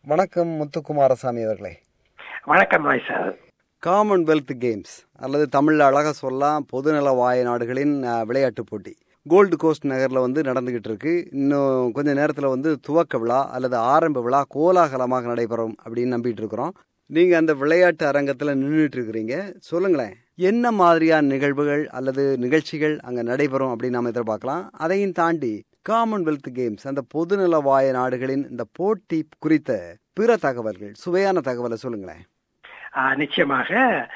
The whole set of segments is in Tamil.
வணக்கம் முத்துக்குமாரசாமி அவர்களே வணக்கம் ராய் சார் காமன்வெல்த் கேம்ஸ் அல்லது தமிழ்ல அழகா சொல்லலாம் பொதுநல வாய நாடுகளின் அஹ், விளையாட்டுப் போட்டி கோல்டு கோஸ்ட் நகர்ல வந்து நடந்துகிட்டு இருக்கு இன்னும் கொஞ்ச நேரத்துல வந்து துவக்க விழா அல்லது ஆரம்ப விழா கோலாகலமாக நடைபெறும் அப்படின்னு நம்பிட்டு இருக்கிறோம் நீங்க அந்த விளையாட்டு அரங்கத்துல நின்றுட்டு இருக்கிறீங்க சொல்லுங்களேன் என்ன மாதிரியான நிகழ்வுகள் அல்லது நிகழ்ச்சிகள் அங்க நடைபெறும் அப்படின்னு நாம எதிர்பார்க்கலாம் அதையும் தாண்டி காமன்வெல்த் கேம்ஸ் அந்த பொதுநலவாய நாடுகளின் இந்த போட்டி குறித்த பிற தகவல்கள் சுவையான தகவலை சொல்லுங்களேன் ஆஹ் நிச்சயமாக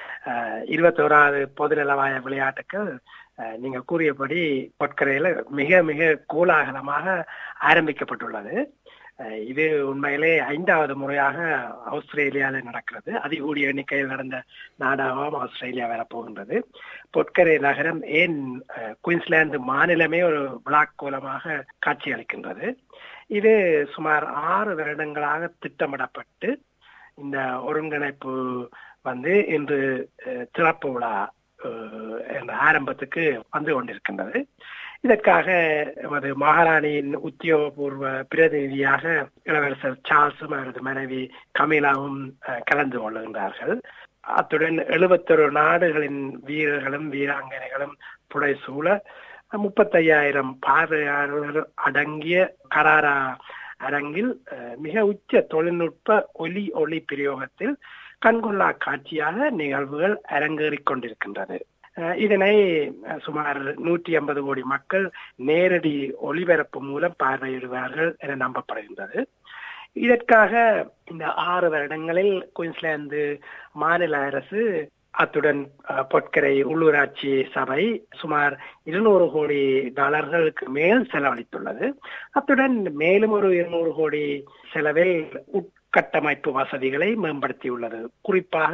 ஆஹ் இருபத்தோராவது பொதுநலவாய விளையாட்டுகள் ஆஹ் நீங்க கூறியபடி பொற்கரையில மிக மிக கோலாகலமாக ஆரம்பிக்கப்பட்டுள்ளது ஆஹ் இது உண்மையிலே ஐந்தாவது முறையாக ஆஸ்திரேலியாவில் நடக்கிறது அதிகூடிய எண்ணிக்கையில் நடந்த நாடாகவும் ஆஸ்திரேலியா வரப்போகின்றது பொற்கரை நகரம் ஏன் ஆஹ் குயின்ஸ்லாந்து மாநிலமே ஒரு விழாக்கோலமாக காட்சியளிக்கின்றது இது சுமார் ஆறு வருடங்களாக திட்டமிடப்பட்டு இந்த ஒருங்கிணைப்பு வந்து இன்று அஹ், திறப்பு விழா அஹ், என்ற ஆரம்பத்துக்கு வந்து கொண்டிருக்கின்றது இதற்காக எமது மகாராணியின் உத்தியோகபூர்வ பிரதிநிதியாக இளவரசர் சார்ல்ஸும் அவரது மனைவி கமிலாவும் அஹ், கலந்து கொள்ளுகின்றார்கள் அத்துடன் எழுபத்தொரு நாடுகளின் வீரர்களும் வீராங்கனைகளும் புடைசூழ முப்பத்தையாயிரம் பார்வையாளர்கள் அடங்கிய கராரா அரங்கில் அஹ், மிக உச்ச தொழில்நுட்ப ஒலி ஒளி பிரயோகத்தில் கண்கொள்ளா காட்சியாக நிகழ்வுகள் அரங்கேறிக் கொண்டிருக்கின்றது அஹ், இதனை அஹ், சுமார் நூற்றி ஐம்பது கோடி மக்கள் நேரடி ஒளிபரப்பு மூலம் பார்வையிடுவார்கள் என நம்பப்படுகின்றது இதற்காக இந்த ஆறு வருடங்களில் குயின்ஸ்லாந்து மாநில அரசு அத்துடன் அஹ், பொற்கரை உள்ளூராட்சி சபை சுமார் இருநூறு கோடி டாலர்களுக்கு மேல் செலவழித்துள்ளது அத்துடன் மேலும் ஒரு இருநூறு கோடி செலவில் உட்கட்டமைப்பு வசதிகளை மேம்படுத்தியுள்ளது குறிப்பாக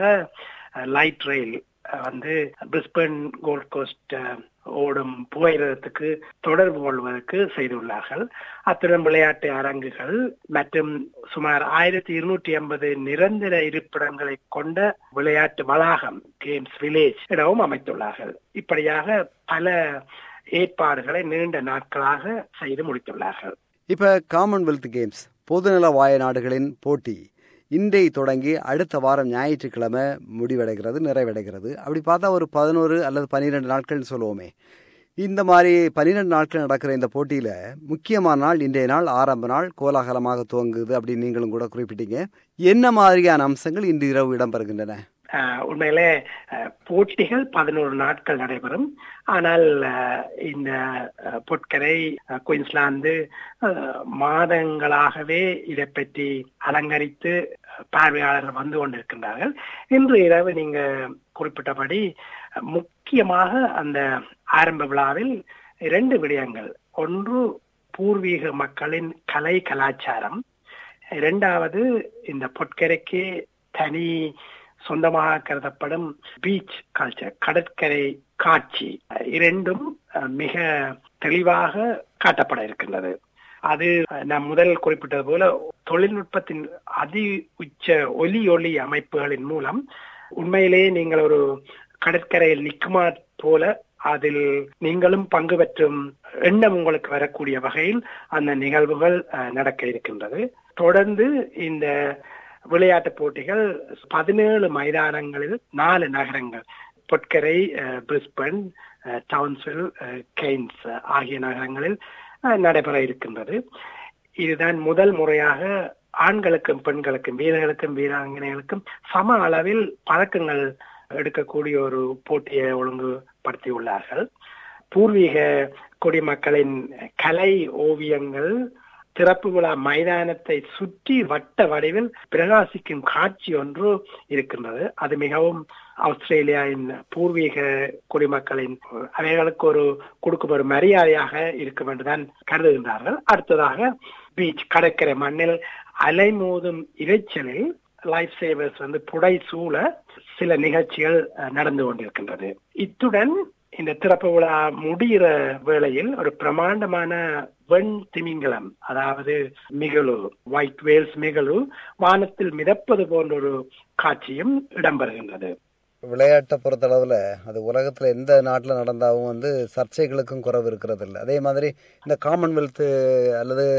லைட் ரயில் வந்து பிரிஸ்பன் கோல்ட் கோஸ்ட் ஓடும் புகையிரதத்துக்கு தொடர்பு கொள்வதற்கு செய்துள்ளார்கள் அத்துடன் விளையாட்டு அரங்குகள் மற்றும் சுமார் ஆயிரத்தி இருநூற்றி ஐம்பது நிரந்தர இருப்பிடங்களை கொண்ட விளையாட்டு வளாகம் கேம்ஸ் வில்லேஜ் இடவும் அமைத்துள்ளார்கள் இப்படியாக பல ஏற்பாடுகளை நீண்ட நாட்களாக செய்து முடித்துள்ளார்கள் இப்ப காமன்வெல்த் கேம்ஸ் பொதுநல வாய நாடுகளின் போட்டி இன்றை தொடங்கி அடுத்த வாரம் ஞாயிற்றுக்கிழமை முடிவடைகிறது நிறைவடைகிறது அப்படி பார்த்தா ஒரு பதினோரு அல்லது பன்னிரெண்டு நாட்கள்னு சொல்லுவோமே இந்த மாதிரி பன்னிரெண்டு நாட்கள் நடக்கிற இந்த போட்டியில முக்கியமான நாள் இன்றைய நாள் ஆரம்ப நாள் கோலாகலமாக துவங்குது அப்படின்னு நீங்களும் கூட குறிப்பிட்டீங்க என்ன மாதிரியான அம்சங்கள் இன்று இரவு இடம்பெறுகின்றன ஆஹ் உண்மையிலே ஆஹ் போட்டிகள் பதினோரு நாட்கள் நடைபெறும் ஆனால் ஆஹ் இந்த ஆஹ் பொற்கரை ஆஹ் குயின்ஸ்லாந்து ஆஹ் மாதங்களாகவே இதை பற்றி அலங்கரித்து பார்வையாளர்கள் வந்து கொண்டிருக்கின்றார்கள் இன்று இரவு நீங்க குறிப்பிட்டபடி முக்கியமாக அந்த ஆரம்ப விழாவில் இரண்டு விடயங்கள் ஒன்று பூர்வீக மக்களின் கலை கலாச்சாரம் இரண்டாவது இந்த பொற்கரைக்கு தனி சொந்தமாக கருதப்படும் பீச் கல்ச்சர் கடற்கரை காட்சி இரண்டும் அஹ், மிக தெளிவாக காட்டப்பட இருக்கின்றது அது அஹ், நான் முதல் குறிப்பிட்டது போல தொழில்நுட்பத்தின் அதி உச்ச ஒலி ஒளி அமைப்புகளின் மூலம் உண்மையிலேயே நீங்கள் ஒரு கடற்கரையில் நிற்குமா போல அதில் நீங்களும் பங்கு பெற்றும் எண்ணம் உங்களுக்கு வரக்கூடிய வகையில் அந்த நிகழ்வுகள் அஹ், நடக்க இருக்கின்றது தொடர்ந்து இந்த விளையாட்டு போட்டிகள் பதினேழு மைதானங்களில் நாலு நகரங்கள் பொற்கரை அஹ், பிரிஸ்பன் அஹ், டவுன்ஸ்வில் அஹ், கெய்ன்ஸ் அஹ், ஆகிய நகரங்களில் அஹ், நடைபெற இருக்கின்றது இதுதான் முதல் முறையாக ஆண்களுக்கும் பெண்களுக்கும் வீரர்களுக்கும் வீராங்கனைகளுக்கும் சம அளவில் பதக்கங்கள் எடுக்கக்கூடிய ஒரு போட்டியை ஒழுங்குபடுத்தியுள்ளார்கள் பூர்வீக குடிமக்களின் கலை ஓவியங்கள் திறப்பு விழா மைதானத்தை சுற்றி வட்ட வடிவில் பிரகாசிக்கும் காட்சி ஒன்று இருக்கின்றது அது மிகவும் ஆஸ்திரேலியாவின் பூர்வீக குடிமக்களின் அவைகளுக்கு ஒரு கொடுக்கும் ஒரு மரியாதையாக இருக்கும் என்றுதான் கருதுகின்றார்கள் அடுத்ததாக பீச் கடற்கரை மண்ணில் அலைமோதும் இரைச்சலில் லைஃப் சேவர்ஸ் வந்து புடை சூழ சில நிகழ்ச்சிகள் அஹ், நடந்து கொண்டிருக்கின்றது இத்துடன் இந்த திறப்பு விழா முடிகிற வேளையில் ஒரு பிரமாண்டமான வெண் திமிங்கலம் அதாவது மிகழு ஒயிட் வேல்ஸ் மிகழு வானத்தில் மிதப்பது போன்ற ஒரு காட்சியும் இடம்பெறுகின்றது விளையாட்டை பொறுத்தளவில் அது உலகத்தில் எந்த நாட்டில் நடந்தாலும் வந்து சர்ச்சைகளுக்கும் குறைவு இருக்கிறது இல்லை அதே மாதிரி இந்த காமன்வெல்த்து அல்லது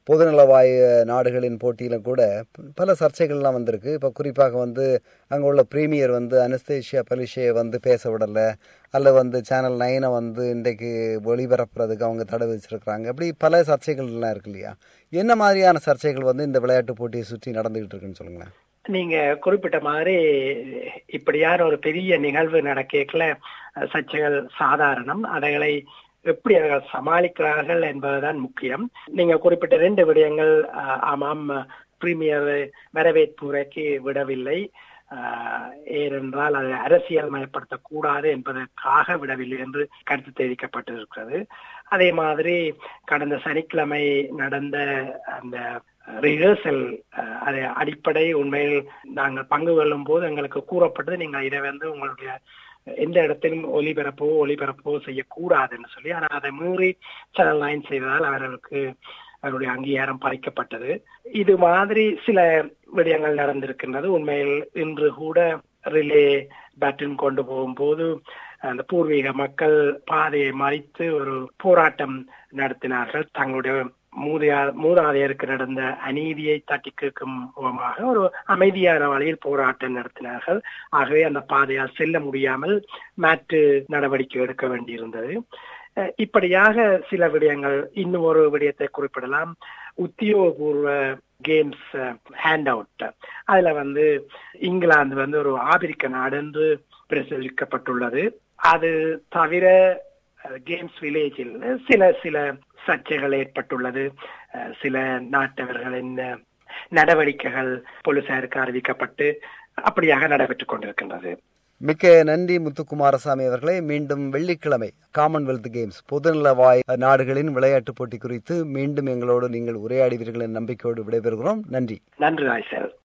பொதுநலவாய நாடுகளின் போட்டியிலும் கூட பல சர்ச்சைகள்லாம் வந்திருக்கு இப்போ குறிப்பாக வந்து அங்கே உள்ள பிரீமியர் வந்து அனஸ்தேஷியா பலிஷையை வந்து பேச விடலை அல்ல வந்து சேனல் நைனை வந்து இன்றைக்கு ஒளிபரப்புறதுக்கு அவங்க தடை வச்சிருக்கிறாங்க இப்படி பல சர்ச்சைகள்லாம் இருக்கு இல்லையா என்ன மாதிரியான சர்ச்சைகள் வந்து இந்த விளையாட்டு போட்டியை சுற்றி நடந்துகிட்டு இருக்குன்னு சொல்லுங்களேன் நீங்க குறிப்பிட்ட மாதிரி இப்படியான ஒரு பெரிய நிகழ்வு நடக்கல சர்ச்சைகள் சாதாரணம் அதைகளை எப்படி அவர்கள் சமாளிக்கிறார்கள் என்பதுதான் முக்கியம் நீங்க குறிப்பிட்ட ரெண்டு விடயங்கள் ஆமாம் பிரீமியர் வரவேற்புரைக்கு விடவில்லை ஏனென்றால் அதை அரசியல் மயப்படுத்தக்கூடாது என்பதற்காக விடவில்லை என்று கருத்து தெரிவிக்கப்பட்டிருக்கிறது அதே மாதிரி கடந்த சனிக்கிழமை நடந்த அந்த ரிஹர்சல் அது அடிப்படை உண்மையில் நாங்கள் பங்கு கொள்ளும் போது எங்களுக்கு கூறப்பட்டது நீங்கள் இதை வந்து உங்களுடைய எந்த இடத்திலும் ஒலிபரப்போ ஒலிபரப்போ செய்யக்கூடாதுன்னு சொல்லி ஆனால் அதை மீறி சேனல் லைன் செய்ததால் அவர்களுக்கு அவருடைய அங்கீகாரம் பறிக்கப்பட்டது இது மாதிரி சில விடயங்கள் நடந்திருக்கின்றது உண்மையில் இன்று கூட ரிலே பேட்டின் கொண்டு போகும்போது அந்த பூர்வீக மக்கள் பாதையை மறித்து ஒரு போராட்டம் நடத்தினார்கள் தங்களுடைய மூதையா மூதாதையருக்கு நடந்த அநீதியை தட்டி கேட்கும் முகமாக ஒரு அமைதியான வழியில் போராட்டம் நடத்தினார்கள் ஆகவே அந்த பாதையால் செல்ல முடியாமல் மாற்று நடவடிக்கை எடுக்க வேண்டியிருந்தது இப்படியாக சில விடயங்கள் இன்னும் ஒரு விடயத்தை குறிப்பிடலாம் உத்தியோகபூர்வ கேம்ஸ் ஹேண்ட் அவுட் அதுல வந்து இங்கிலாந்து வந்து ஒரு ஆபிரிக்க நாடு என்று பிரசரிக்கப்பட்டுள்ளது அது தவிர கேம்ஸ் வில்லேஜில் சில சில சர்ச்சைகள் ஏற்பட்டுள்ளது சில நாட்டவர்களின் நடவடிக்கைகள் போலீசாருக்கு அறிவிக்கப்பட்டு அப்படியாக நடைபெற்றுக் கொண்டிருக்கின்றது மிக்க நன்றி முத்துக்குமாரசாமி அவர்களே மீண்டும் வெள்ளிக்கிழமை காமன்வெல்த் கேம்ஸ் பொதுநலவாய் நாடுகளின் விளையாட்டுப் போட்டி குறித்து மீண்டும் எங்களோடு நீங்கள் உரையாடுவீர்கள் நம்பிக்கையோடு விடைபெறுகிறோம் நன்றி நன்றி ராய்சல்